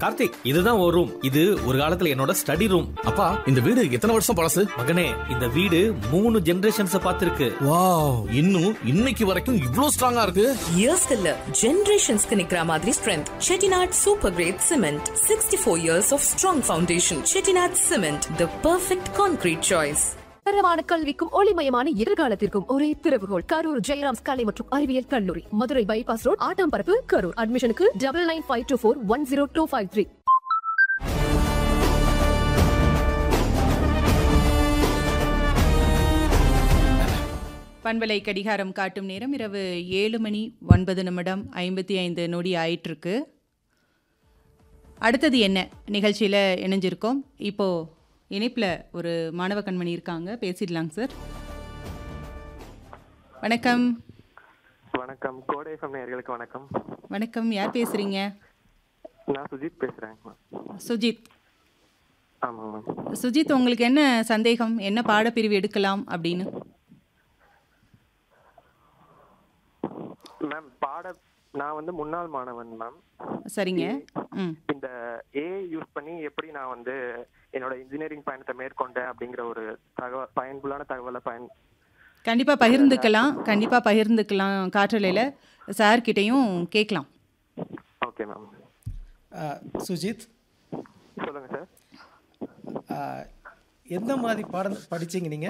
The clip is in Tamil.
கார்த்திக் இதுதான் ஒரு ரூம் இது ஒரு காலத்துல என்னோட ஸ்டடி ரூம் அப்பா இந்த வீடு எத்தனை வருஷம் பழசு மகனே இந்த வீடு மூணு ஜெனரேஷன்ஸ் பார்த்திருக்கு வாவ் இன்னும் இன்னைக்கு வரைக்கும் இவ்ளோ ஸ்ட்ராங்கா இருக்கு இயர்ஸ்க்கு இல்ல ஜெனரேஷன்ஸ்க்கு நிக்கிற மாதிரி strength Chettinad super great cement sixty four years of strong foundation Chettinad cement the perfect concrete choice தரமான கல்விக்கும் ஒளிமயமான எதிர்காலத்திற்கும் ஒரே திறவுகோல் கரூர் ஜெயராம்ஸ் கலை மற்றும் அறிவியல் கல்லூரி மதுரை பைபாஸ் ரோட் ஆட்டாம்பரப்பு கரூர் அட்மிஷனுக்கு double nine five two four one zero two five three பண்பலை கடிகாரம் காட்டும் நேரம் இரவு ஏழு மணி ஒன்பது நிமிடம் ஐம்பத்தி ஐந்து நொடி ஆயிட்டிருக்கு அடுத்தது என்ன நிகழ்ச்சியில் இணைஞ்சிருக்கோம் இப்போது இணைப்பில் ஒரு மாணவ கண்மணி இருக்காங்க பேசிடலாங்க சார் வணக்கம் வணக்கம் கோடை எஃப்எம் நேயர்களுக்கு வணக்கம் வணக்கம் யார் பேசுகிறீங்க நான் சுஜித் பேசுறேன் மேம் சுஜித் ஆமாங்க மேம் சுஜித் உங்களுக்கு என்ன சந்தேகம் என்ன பாடப்பிரிவு எடுக்கலாம் அப்படின்னு மேம் பாட நான் வந்து முன்னாள் மாணவன் மேம் சரிங்க ம் இந்த ஏ யூஸ் பண்ணி எப்படி நான் வந்து என்னோட இன்ஜினியரிங் பயணத்தை மேற்கொண்டேன் அப்படிங்கிற ஒரு தகவல் பயன்புள்ளான தகவலை பயன் கண்டிப்பாக பகிர்ந்துக்கலாம் கண்டிப்பாக பகிர்ந்துக்கலாம் காற்றலையில் சார்கிட்டையும் கேட்கலாம் ஓகே மேம் ஆ, சுஜித் சொல்லுங்க சார் ஆ, எந்த மாதிரி பாடம் படிச்சீங்க நீங்க